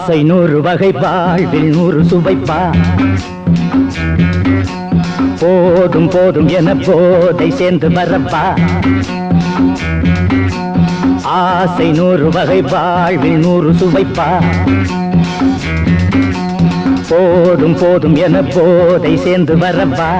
ஆசை நூறு வகை வாழ்வில் நூறு சுவைப்பா போதும் போதும் என போதை சேர்ந்து வரப்பா ஆசை நூறு வகை வாழ்வில் நூறு சுவைப்பா போதும் போதும் என போதை சேர்ந்து வரப்பா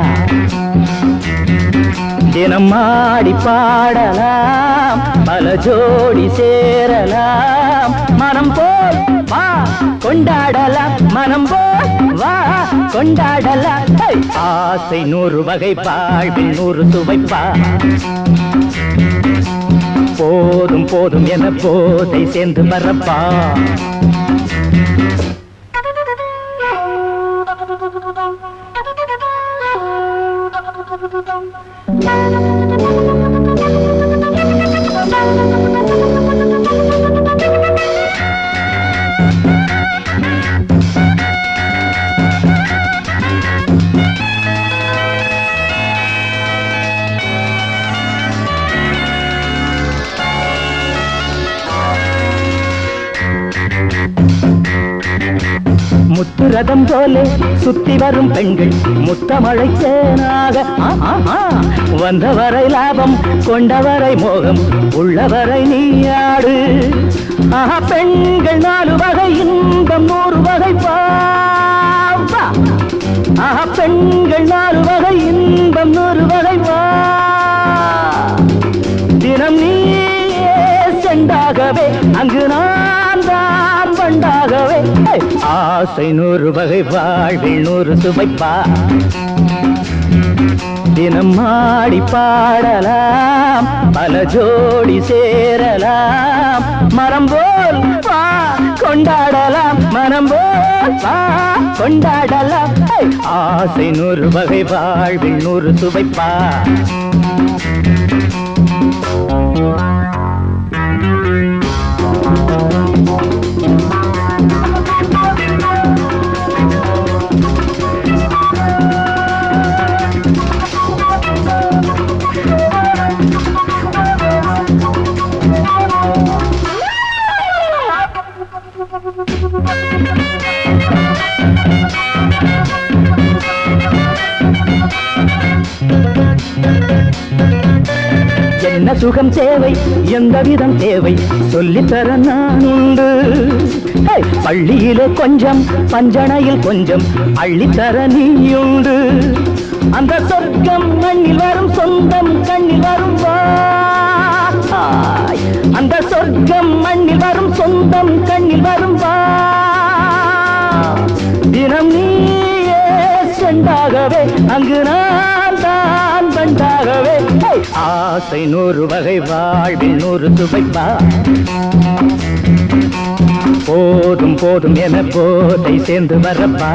தினம் ஆடி பாடலாம் பல ஜோடி சேரலாம் மனம் போல் வா கொண்டாடலாம் மனம் போல் வா கொண்டாடலாம் ஹை! ஆசை நூறு வகை வாழ்வில் நூறு சுவைப்பா போதும் போதும் என போதை சேர்ந்து வரப்பா முத்துரதம் போலே சுத்தி வரும் பெண்கள் முத்தமழை தேனாக ஆ, ஆ, ஆ. வந்தவரை லாபம் கொண்டவரை மோகம் உள்ளவரை நீயாடு ஆஹா பெண்கள் நாலு வகை இன்பம் நூறு வகை பாவா ஆஹா பெண்கள் நாலு வகை இன்பம் நூறு வகை வா தினம் நீயே செண்டாகவே அங்கு நான் தான் வண்டாகவே ஹே! ஆசை நூறு வகை வாழ்வில் நூறு சுவைப்பா தினம் ஆடி பாடலாம் பல ஜோடி சேரலாம் மரம் போல் வா கொண்டாடலாம் மனம் போல் வா கொண்டாடலாம் ஹே! ஆசை நூறு வகை வாழ்வில் நூறு சுவைப்பா என்ன சுகம் தேவை எந்த விதம் தேவை சொல்லித்தர நான் உண்டு ஹே! பள்ளியிலே கொஞ்சம் பஞ்சணையில் கொஞ்சம் அள்ளித்தர நீயுண்டு அந்த சொர்க்கம் மண்ணில் வரும் சொந்தம் கண்ணில் வரும் வாய் அந்த சொர்க்கம் மண்ணில் வரும் சொந்தம் கண்ணில் வரும் வா தினம் நீயே செண்டாகவே அங்கு நான் தான் பண்டாகவே ஹே! ஆசை நூறு வகை வாழ்வில் நூறு சுவைப்பா போதும் போதும் என போதை சேர்ந்து வரப்பா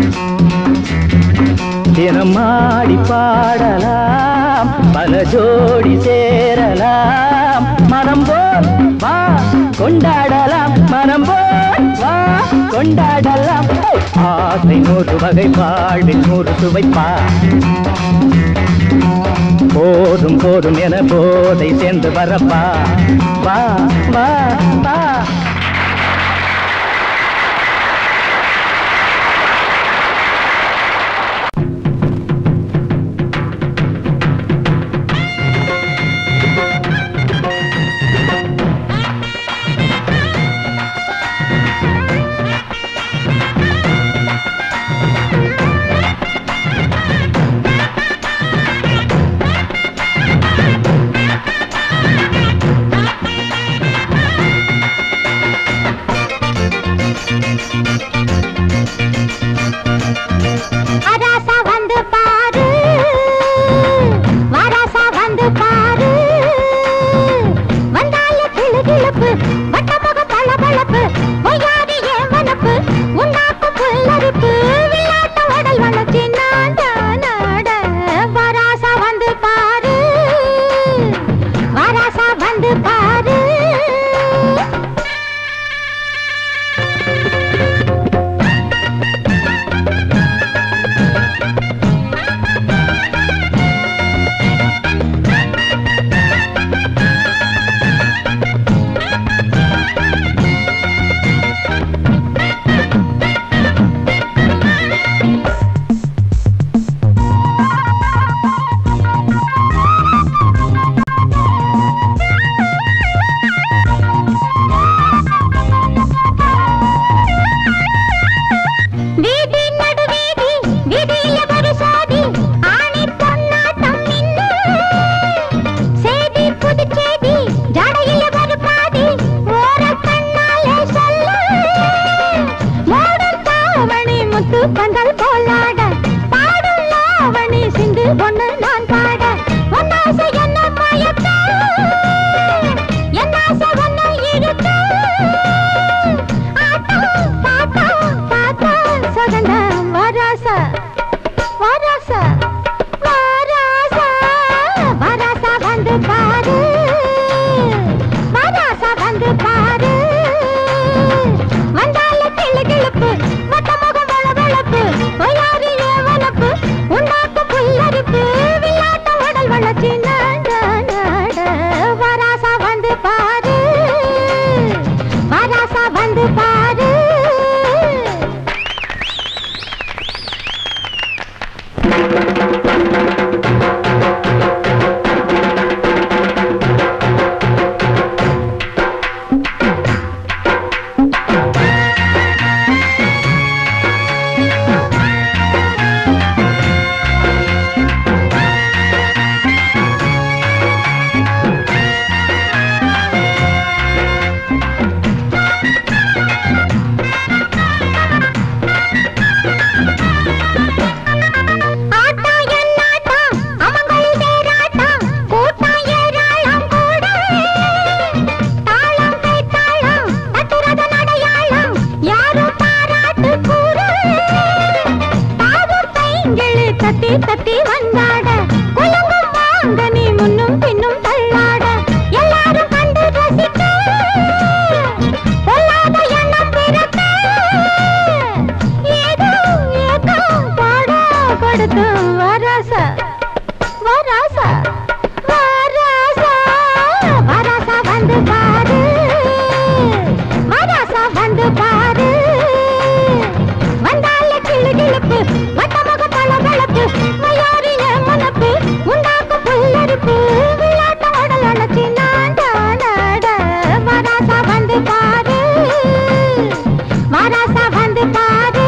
தினம் ஆடி பாடலாம் பல ஜோடி சேரலாம் மனம் போல் வா கொண்டாடலாம் மனம் போல் வா கொண்டாடலாம் ஹே! ஆசை நூறு வகை வாழ்வில் நூறு சுவைப்பா போதும் போதும் என போதை சேர்ந்து வரப்பா வா வா வா ஆட பாடும் லாவணி சிந்து பொண்ணு நான் பாட ஒன்னாசை என்ன மயக்க என்னாசை ஒன்னு இழுக்க ஆட்டம் பாட்டம் பாத்தா சகன வராச வராச வராச வராச வந்து பாரு வராச வந்து பாரு வந்தால கிளு கிளுப்பு மொத்த முகம் வள வளப்பு பொய்யாரி ஏவனப்பு உண்டாக்கு புல்லரிப்பு விளையாட்ட உடல் வளர்ச்சி நாட நாட வராசா வந்து பாரு வராசா வந்து பாரு ஆட்டா என்னாட்டா அமங்கல் தேராட்டா கூட்டா ஏராளம் கூட தாளம் கை தாளம் தட்டுறது நடையாளம் யாரும் பாராட்டு கூற தாவும் பைங்கிளி தத்தி தத்தி வந்தாட குலுங்கும் வாங்க நீ முன்னும் பின்னும் தள்ளாட எல்லாரும் கண்டு ரசிக்க பொல்லாத எண்ணம் பிறக்க ஏதோ ஏக்கம் பாட கொடுத்து வராச வராச வராச வராச வந்து பாரு வராச வந்து பாரு வந்தால கிளு கிளுப்பு வட்டமுக பழ வளப்பு மயாரிய மனப்பு உண்டாக்கு புல்லரிப்பு விளையாட்ட உடல் அணைச்சி நாட நாட வராச வந்து பாரு வராச வந்து பாரு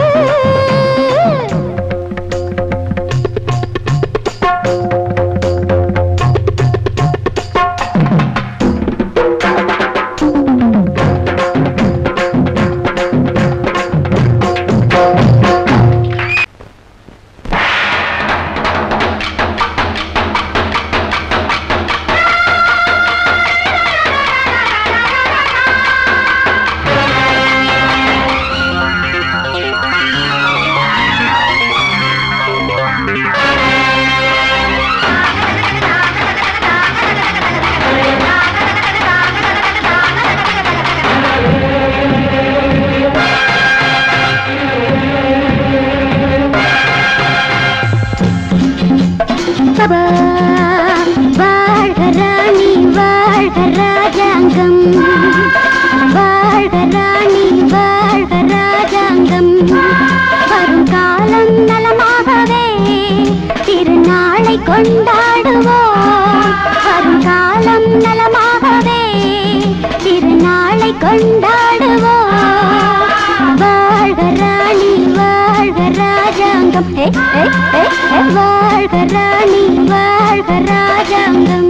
சபா வாழ்க ராணி வாழ்க ராஜாங்கம் வாழ்க ராணி வாழ்க ராஜாங்கம் வரும் காலம் நலமாகவே திருநாளை கொண்டாடுவோம் வரும் காலம் நலமாகவே திருநாளை கொண்டாடுவோம் வாழ்க ராணி வாழ்க ராஜாங்கம் ஏ, ஏ, ஏ, ஏ, வாழ்க ராணி வாழ்க ராஜாங்கம்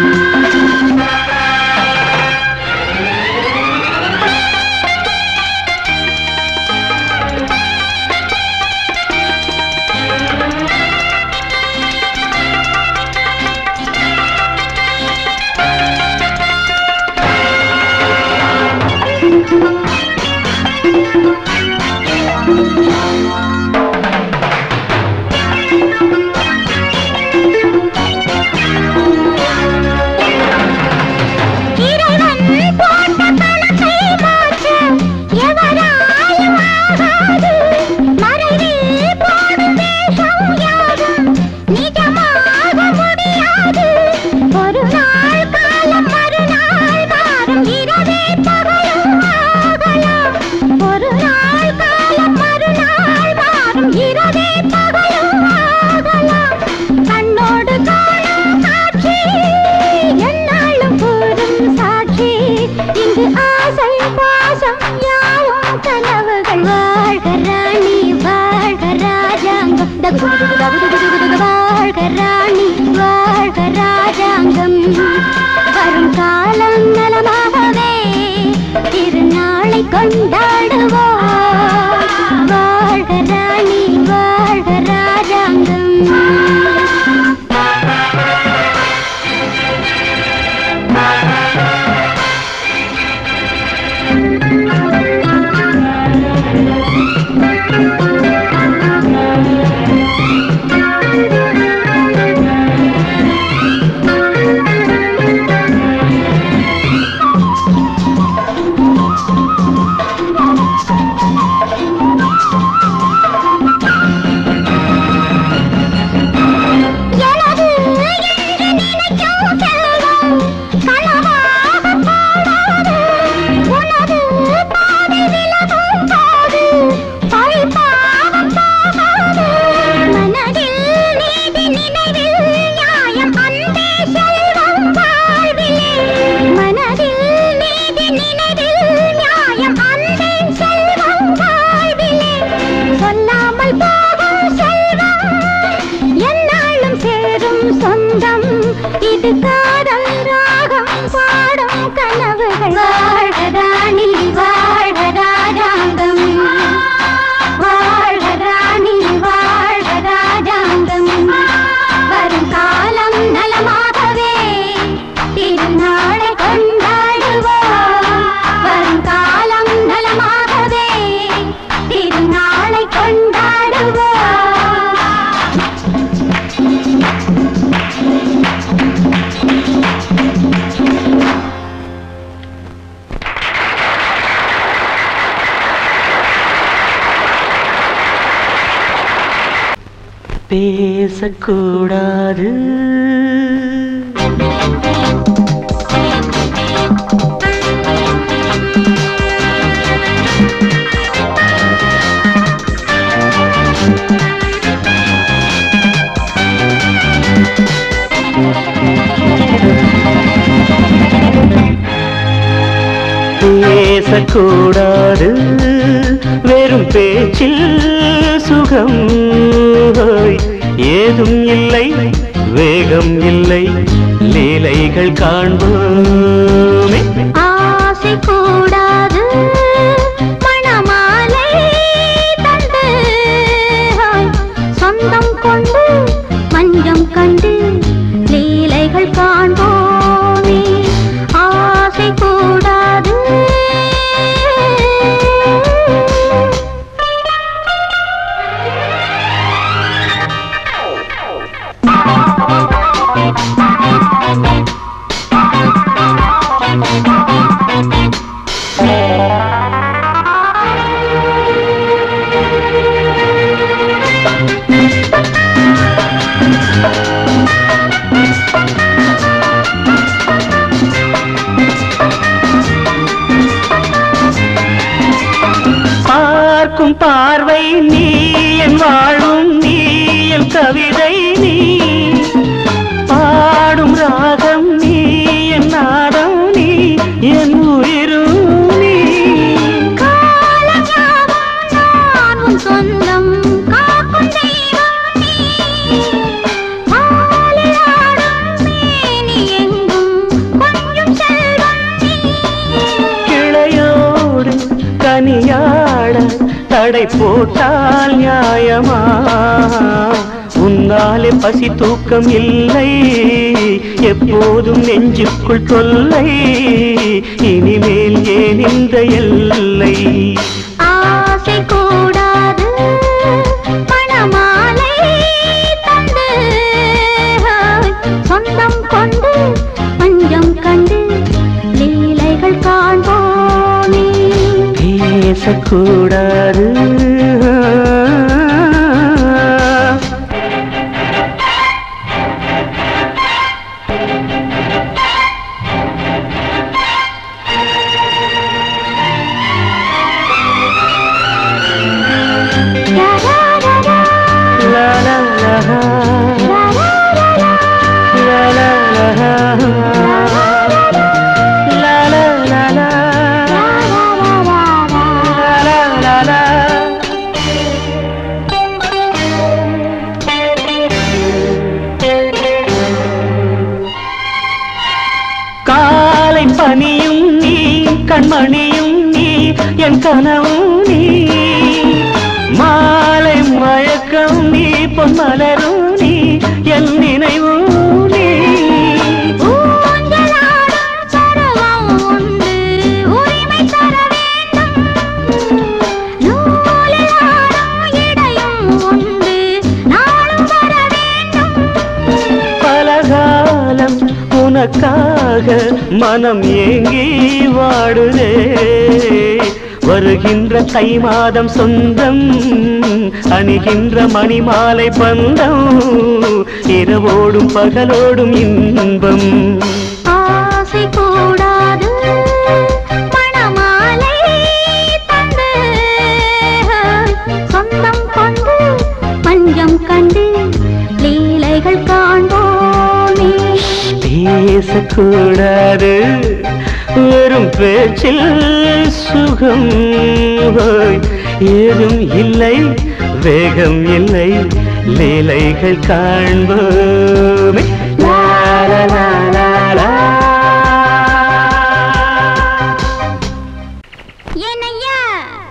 வாழ்க ராணி வாழ்க ராஜாங்கம் வரும் காலம் நலமாகவே திருநாளை கொண்டாடுவோம் வாழ்க ராணி வாழ்க பேசக்கூடாது பேசக்கூடாது வெறும் பேச்சில் சுகம் ஹோய். ஏதும் இல்லை வேகம் இல்லை லீலைகள் காண்போமே ஆசை கூடாது மணமாலை தந்து சொந்தம் கொண்டு மஞ்சம் கண்டு லீலைகள் காண்போமே ஆசை கூடாது பார்க்கும் பார்வை நீ என் வாழும் நீ என் கவிதை நீ பாடும் ராகம் நீ என் நாதம் நீ என் உயிரும் நீ காலஞாபகம் நான் உன் சொந்தம் காக்கும் தெய்வம் நீ மாலில் ஆடும் மேனி எங்கும் கொஞ்சம் செல்வம் நீ கிளையோடு கனியாட தடை போட்டால் நியாயமா உன்னாலே பசி தூக்கம் இல்லை எப்போதும் நெஞ்சுக்குள் தொல்லை இனிமேல் ஏன் இந்த எல்லை ஆசை கூடாது மணமாலை தந்து சொந்தம் கொண்டு பஞ்சம் கண்டு லீலைகள் காண்போமே பேசக்கூடாது ரா-ரா-ரா-ரா, லா லா லா ரா-ரா-ரா-ரா, லா லா லா லா லா லா லா ரா-ரா-ரா-ரா. லா லா லா காலை பனியும் நீ கண்மணியும் நீ என் கனவும் நீ மாலை மயக்கம் நீ பொன்மலரும் நீ என் நினைவும் நீ ஊஞ்சலாடும் பருவம் உண்டு, உரிமை தர வேண்டும். நூலில் ஆடும் இடையும் உண்டு, நாளும் வர வேண்டும். பலகாலம் உனக்காக மனம் ஏங்கி வாடுதே வருகின்ற தை மாதம் சொந்தம் அணிகின்ற மணிமாலை பந்தம் இரவோடும் பகலோடும் இன்பம் ஆசை கூடாது மணமாலை தந்து சொந்தம் கொண்டு பஞ்சம் கண்டு லீலைகள் காண்போமே பேசக்கூடாது வெறும் பேச்சில் சுகம் ஹோய். ஏதும் இல்லை வேகம் இல்லை லீலைகள் காண்போமே லா லா லா லா லா. ஏனையா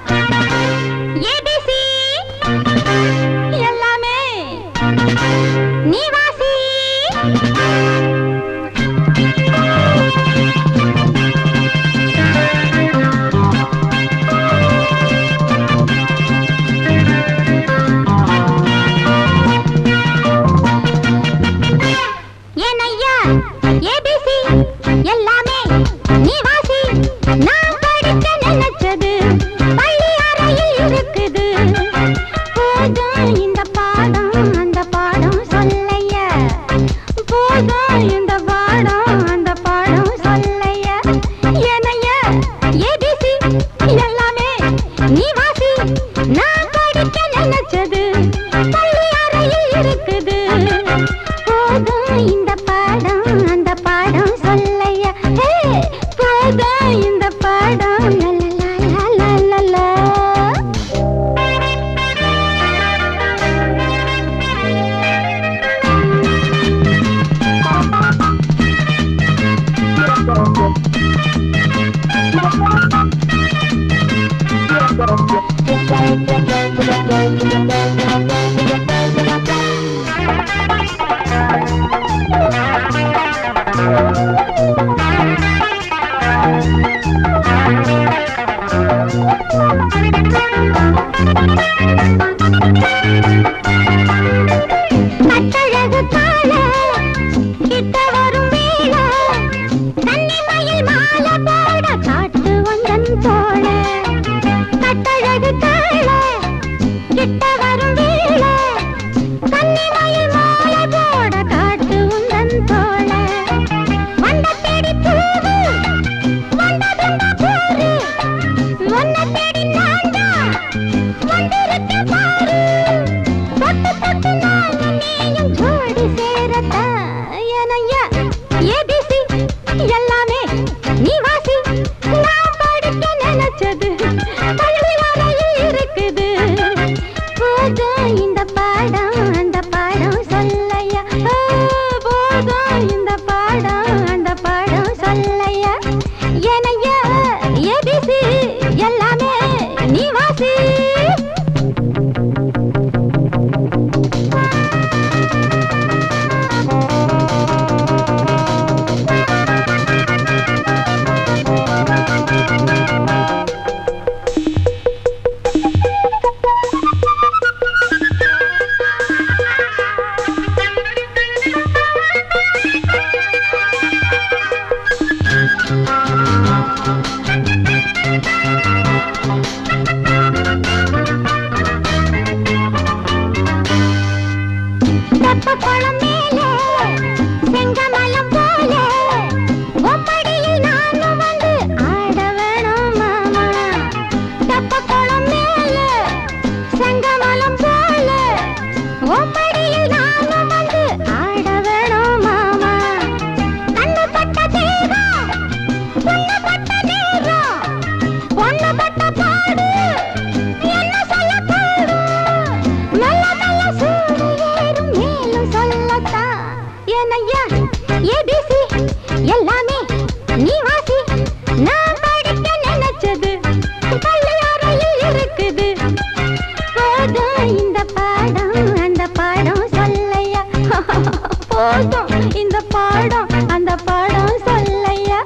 ஏபிசி எல்லாமே நீ வாசி கட்டழகு கால கிட்ட வரும் வேளை கன்னிமயில் மாலை போட காட்டு வந்தன் தோழ கட்டழகு கால கிட்ட வரும் வேளை கன்னிமயில் மாலை போட காட்டு உந்தன் தோழ வண்ட தேடி தூது வந்ததுண்ட போரு உன்னை தேடி நான்தா வந்திருக்கேன் பாரு தொட்டு தொட்டு நானும் நீயும் ஜோடி சேரத்தான் எனையா ஏபிசி எல்லாமே நீ வாசி நான் படிக்க நினைச்சது பள்ளி வரையில் இருக்குது போதும் இந்த பாடம் அந்த பாடம் சொல்லையா ஓ, போதும் இந்த பாடம் அந்த பாடம் சொல்லையா எனையா ஏபிசி எல்லாமே நீ வாசி தெப்பக்குளம் மேலே செங்கமலம் போல ஒப்படியில் நானும் வந்து ஆட வேணும் மாமா தெப்பக்குளம் மேலே செங்கமலம் போல ஒப்படியில் நானும் வந்து ஆட வேணும் மாமா கண்ணு பட்ட தேகம் பொண்ணு பட்ட நேரம் பொண்ணு பட்ட பாடு என்ன சொல்ல பாடு மெல்ல மெல்ல சூடு ஏறும் மேலும் சொல்லத்தான் என்னையா ஏபிசி எல்லாமே நீ வாசி நான் படிக்க நினைச்சது பள்ளியாரையில் இருக்குது போதும் இந்த பாடம் அந்த பாடம் சொல்லையா போதும் இந்த பாடம் அந்த பாடம் சொல்லையா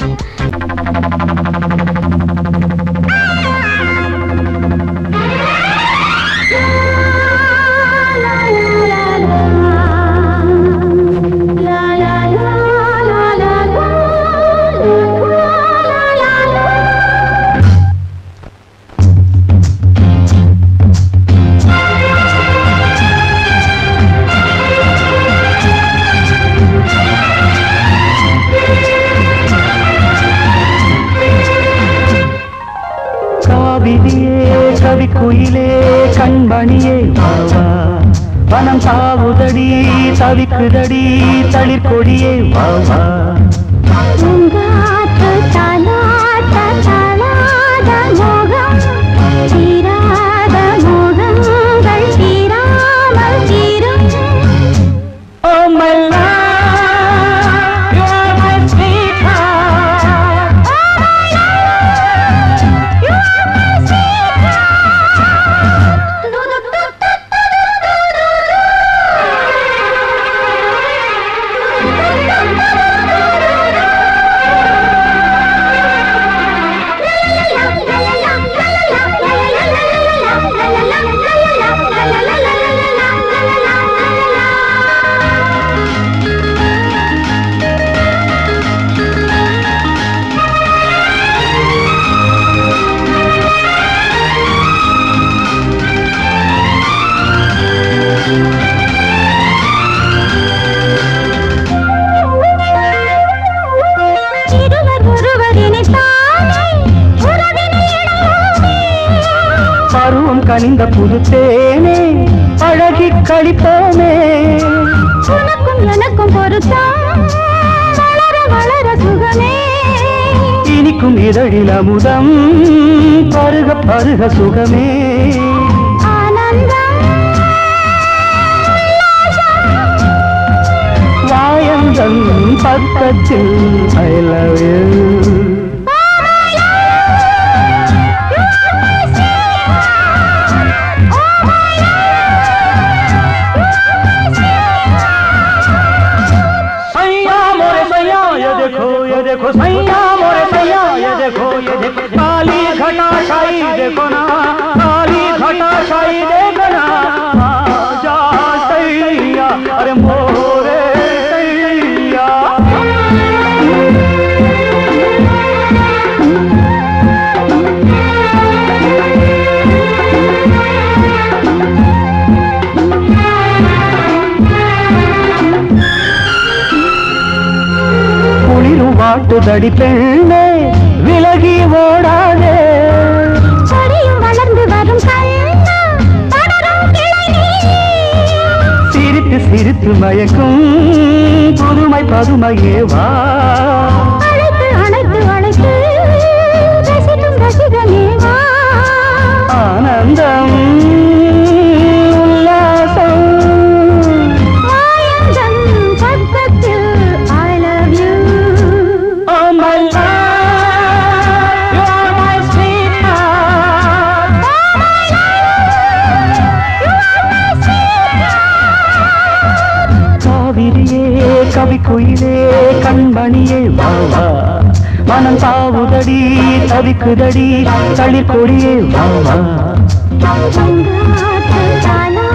காவிரியே கவிக்குயிலே கண்மணியே வாவா வனம் சாவுதடி தவிக்குதடி தளிர்கொடியே வாவா பூங்காற்று தாலாட்ட தாளாத மோகம், தீராத மோகங்கள் தீராமல் தீரும். Oh my love, you are my sweetheart. You are my இருவர் ஒருவர் இணைத்தாலே உறவினை இணையோமே. பருவம் கனிந்த புது தேனே அழகி கழிப்போமே உனக்கும் எனக்கும் பொருத்தம் வளர வளர சுகமே இனிக்கும் இதழில் அமுதம் பருக பருக சுகமே ஆனந்தம் வாயந்தன் பக்கத்தில் ஐ லவ் யூ सैया मोरे सैया ये देखो ये देखो सैया मोरे सैया ये देखो ये देखो काली घटा छाई देखो ना काली घटा छाई देखो ना आजा வாட்டுதடி பெண்ணே விலகி ஓடாதே கொடியும் வளர்ந்து வரும் கண்ணா தொடரும் கிளை நீ சிரித்து சிரித்து மயக்கும் புதுமை பதுமையே வா அழைத்து அழைத்து அழைத்து ரசிக்கும் ரசிகனே வா ஆனந்தம் உல்லாசம் மாயந்தன் பக்கத்தில் I love you Oh my love, you're my sweetheart. காவிரியே கவிக்குயிலே கண்மணியே வா வா மனம் தாவுதடி தவிக்குதடி தளிர் கொடியே வா வா பூங்காற்று தானா